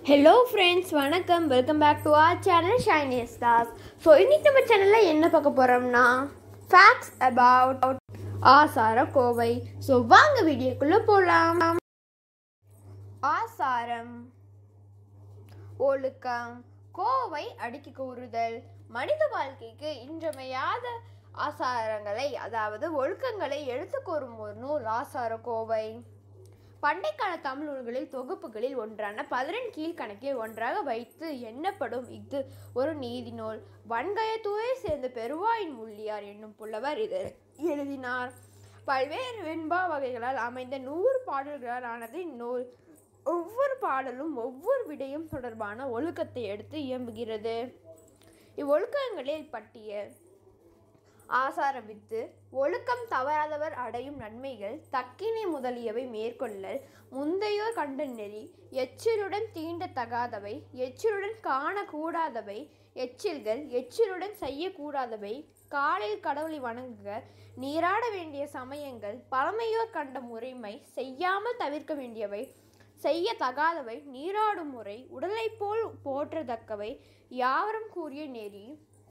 hello friends வணக்கம் welcome back to our channel Shiny Stars so இன்னைக்கு நம்ம சேனலில் என்ன பார்க்க போகிறோம்னா ஃபேக்ட்ஸ் அபவுட் ஆசார கோவை ஸோ வாங்க வீடியோக்குள்ளே போகலாம் ஆசாரம் ஒழுக்கம் கோவை அடுக்கி கூறுதல் மனித வாழ்க்கைக்கு இன்றமையாத ஆசாரங்களை அதாவது ஒழுக்கங்களை எடுத்து கூறும் ஒரு நூல் ஆசார கோவை பண்டைக்கால தமிழ் நூல்களில் தொகுப்புகளில் ஒன்றான பதினெண் கீழ்கணக்கில் ஒன்றாக வைத்து எண்ணப்படும் இது ஒரு நீதி நூல் வன்கயத்தூரை சேர்ந்த பெருவாயின் முள்ளியார் என்னும் புலவர் இது எழுதினார் பல்வேறு வெண்பா வகைகளால் அமைந்த நூறு பாடல்களால் ஆனது இந்நூல் ஒவ்வொரு பாடலும் ஒவ்வொரு விடையும் தொடர்பான ஒழுக்கத்தை எடுத்து இயம்புகிறது இவ்வொழுக்கங்களில் பட்டியல் ஆசாரவித்து ஒழுக்கம் தவறாதவர் அடையும் நன்மைகள் தக்கினை முதலியவை மேற்கொள்ளல் முந்தையோர் கண்ட நெறி எச்சிலுடன் தீண்டத்தகாதவை எச்சிலுடன் காணக்கூடாதவை எச்சில்கள் எச்சிலுடன் செய்யக்கூடாதவை காலையில் கடவுளை வணங்குக நீராட வேண்டிய சமயங்கள் பழமையோர் கண்ட முறைமை செய்யாமல் தவிர்க்க வேண்டியவை செய்ய தகாதவை நீராடும் முறை உடலைப் போல் போற்றத்தக்கவை யாவரும் கூறிய நெறி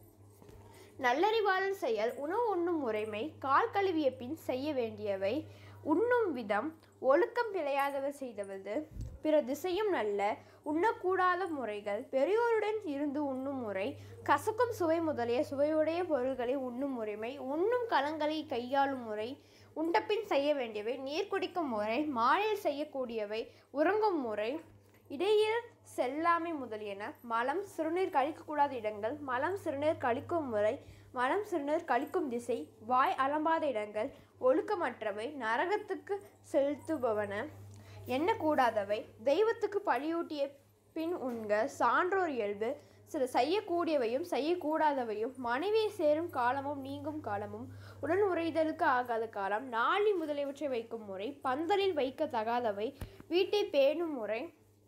நல்லறிவாளர் செயல் உணவு உண்ணும் முறைமை கால் கழுவிய பின் செய்ய வேண்டியவை உண்ணும் விதம் ஒழுக்கம் பிழையாதவர் செய்தவது பிற திசையும் நல்ல உண்ணக்கூடாத முறைகள் பெரியோருடன் இருந்து உண்ணும் முறை கசக்கும் சுவை முதலிய சுவையுடைய பொருள்களை உண்ணும் முறைமை உண்ணும் கலங்களை கையாளும் முறை உண்டபின் செய்ய வேண்டியவை நீர் குடிக்கும் முறை மாலையில் செய்யக்கூடியவை உறங்கும் முறை இடையில் செல்லாமை முதலியன மலம் சிறுநீர் கழிக்கக்கூடாத இடங்கள் மலம் சிறுநீர் கழிக்கும் முறை மலம் சிறுநீர் கழிக்கும் திசை வாய் அலம்பாத இடங்கள் ஒழுக்கமற்றவை நரகத்துக்கு செலுத்துபவன எண்ணக்கூடாதவை தெய்வத்துக்கு பழியூட்டிய பின் உண்க சான்றோர் இயல்பு சில செய்யக்கூடியவையும் செய்யக்கூடாதவையும் மனைவியை சேரும் காலமும் நீங்கும் காலமும் உடன் உறைதலுக்கு ஆகாத காலம் நாளி முதலியவற்றை வைக்கும் முறை பந்தலில் வைக்க தகாதவை வீட்டை பேணும் முறை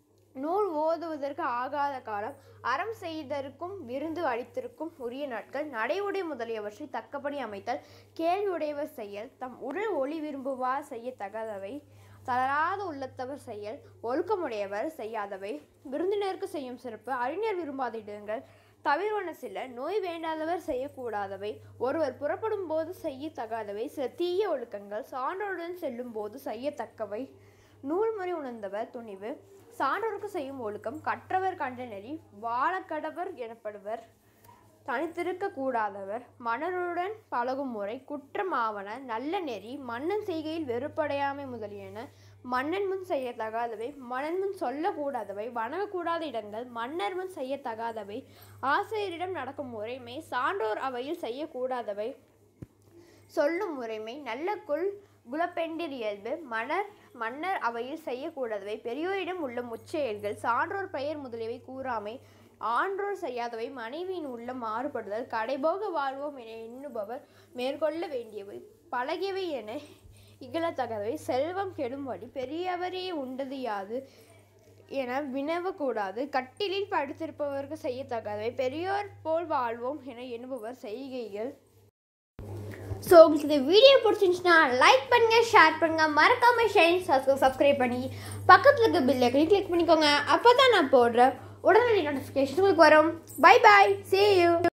நூல் ஓதுவதற்கு ஆகாத காலம் அறம் செய்தற்கும் விருந்து அளித்திருக்கும் உரிய நாட்கள் நடைமுறை முதலியவற்றை தக்கபடி அமைத்தல் கேள்வியுடையவர் செயல் தம் உடல் ஒளி விரும்புவார் செய்யத்தகாதவை தளராத உள்ளத்தவர் செயல் ஒழுக்கமுடையவர் செய்யாதவை விருந்தினருக்கு செய்யும் சிறப்பு அறிஞர் விரும்பாத இடங்கள் தவிர்வன சில நோய் வேண்டாதவர் செய்யக்கூடாதவை ஒருவர் புறப்படும் போது செய்யத்தகாதவை சில தீய ஒழுக்கங்கள் சான்றோருடன் செல்லும் போது செய்யத்தக்கவை நூல்முறை உணர்ந்தவர் துணிவு சான்றோருக்கு செய்யும் ஒழுக்கம் கற்றவர் கண்ட நெறி வாழக்கடவர் எனப்படுவர் தனித்திருக்க கூடாதவர் மன்னருடன் பழகும் முறை குற்றம் ஆவன நல்ல நெறி மன்னன் செய்கையில் வெறுப்படையாமை முதலியன மன்னன் முன் செய்யத்தகாதவை மன்னன் முன் சொல்லக்கூடாதவை வணங்கக்கூடாத இடங்கள் மன்னர் முன் செய்யத்தகாதவை ஆசிரியரிடம் நடக்கும் முறைமை சான்றோர் அவையில் செய்யக்கூடாதவை சொல்லும் முறைமை நல்ல குல் குலப்பெண்டிர் இயல்பு மன்னர் மன்னர் அவையில் செய்யக்கூடாதவை பெரியோரிடம் உள்ள முச்செயல்கள் சான்றோர் பெயர் முதலியவை கூறாமை ஆன்றோர் செய்யாதவை மனைவியின் உள்ள மாறுபடுதல் கடைபோக வாழ்வோம் என எண்ணுபவர் மேற்கொள்ள வேண்டியவை பழகியவை என இகழத்தக்கவை செல்வம் கெடும்படி பெரியவரே உண்டது யாது என வினவக்கூடாது கட்டிலில் படுத்திருப்பவருக்கு செய்யத்தக்கவை பெரியோர் போல் வாழ்வோம் என எண்ணுபவர் செய்கைகள் ஸோ உங்களுக்கு இந்த வீடியோ பிடிச்சிருந்துச்சுன்னா லைக் பண்ணுங்க ஷேர் பண்ணுங்க மறக்காம ஷேர் சப்ஸ்கிரைப் பண்ணி பக்கத்தில் இருக்க பில்லை கிளிக் பண்ணிக்கோங்க அப்போ தான் நான் போடுற உடனடி நோட்டிஃபிகேஷன் உங்களுக்கு வரும் பை பாய் see you